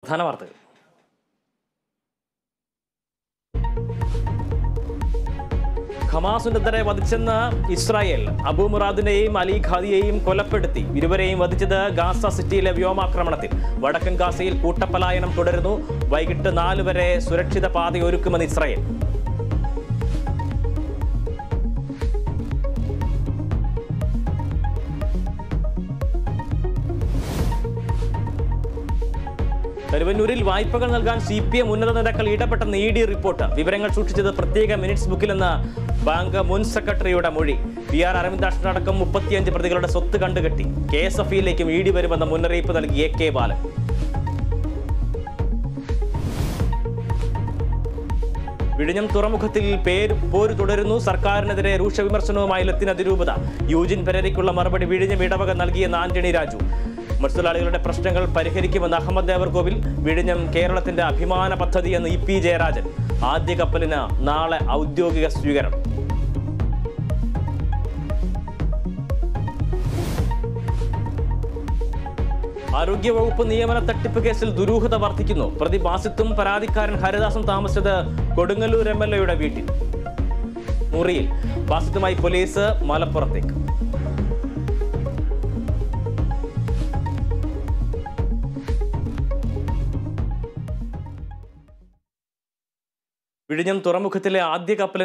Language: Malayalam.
പ്രധാന വാർത്തകൾ ഹമാസ് ഉന്നതരെ വധിച്ചെന്ന് ഇസ്രായേൽ അബു മുറാദിനെയും അലി ഖാദിയെയും കൊലപ്പെടുത്തി ഇരുവരെയും വധിച്ചത് ഗാസ സിറ്റിയിലെ വ്യോമാക്രമണത്തിൽ വടക്കൻ ഗാസയിൽ കൂട്ടപ്പലായനം തുടരുന്നു വൈകിട്ട് നാല് വരെ സുരക്ഷിത പാതയൊരുക്കുമെന്ന് ഇസ്രായേൽ കരുവന്നൂരിൽ വായ്പകൾ നൽകാൻ സി പി എം ഉന്നത നേതാക്കൾ ഇടപെട്ടെന്ന് ഇ ഡി റിപ്പോർട്ട് വിവരങ്ങൾ സൂക്ഷിച്ചത് പ്രത്യേക മിനിറ്റ്സ് ബുക്കിലെന്ന് ബാങ്ക് മുൻ സെക്രട്ടറിയുടെ മൊഴി പി ആർ അരവിന്ദാക്ഷനടക്കം മുപ്പത്തിയഞ്ച് പ്രതികളുടെ സ്വത്ത് കണ്ടുകെട്ടി കെ എസ് എഫ് ഇയിലേക്കും ഇ ഡി വരുമെന്ന മുന്നറിയിപ്പ് നൽകി എ കെ ബാലൻ വിഴിഞ്ഞം തുറമുഖത്തിൽ പേര് പോര് തുടരുന്നു സർക്കാരിനെതിരെ രൂക്ഷ വിമർശനവുമായി ലത്തിൻ അതിരൂപത യൂജിൻ പെരേരയ്ക്കുള്ള മറുപടി വിഴിഞ്ഞം ഇടവക നൽകിയെന്ന് ആന്റണി രാജു മത്സ്യത്തൊഴിലാളികളുടെ പ്രശ്നങ്ങൾ പരിഹരിക്കുമെന്ന് അഹമ്മദ് ദേവർകോവിൽ വിഴിഞ്ഞം കേരളത്തിന്റെ അഭിമാന പദ്ധതിയെന്ന് ഇ പി ജയരാജൻ ആദ്യ കപ്പലിന് നാളെ ഔദ്യോഗിക സ്വീകരണം ആരോഗ്യവകുപ്പ് നിയമന തട്ടിപ്പ് കേസിൽ ദുരൂഹത വർദ്ധിക്കുന്നു പ്രതി ബാസിത്തും പരാതിക്കാരൻ ഹരിദാസും താമസിച്ചത് കൊടുങ്ങല്ലൂർ എം എൽ എയുടെ വീട്ടിൽ മുറിയിൽ ബാസിത്തുമായി പോലീസ് മലപ്പുറത്തേക്ക് വിഴിഞ്ഞം തുറമുഖത്തിലെ ആദ്യ കപ്പൽ